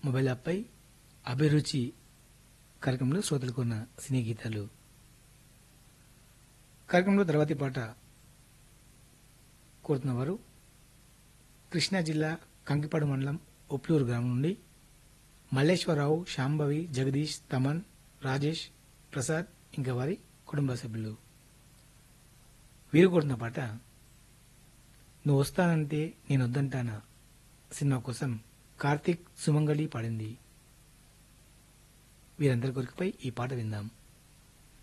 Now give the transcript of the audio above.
mobile యాప్పై అభిరుచి కార్యక్రమంలో శ్రోతలకు ఉన్న సినీ గీతాలు కార్యక్రమంలో తర్వాతి పాట కోరుతున్నవారు కృష్ణా జిల్లా కంకిపాడు మండలం ఉప్లూరు గ్రామం నుండి మల్లేశ్వరరావు శాంభవి జగదీష్ తమన్ రాజేష్ ప్రసాద్ ఇంకా వారి కుటుంబ సభ్యులు వీరు కోరుతున్న పాట నువ్వు వస్తానంటే నేను వద్దంటానా సినిమా కోసం కార్తీక్ సుమంగళి పాడింది వీరందరి కొరికపై ఈ పాట విందాం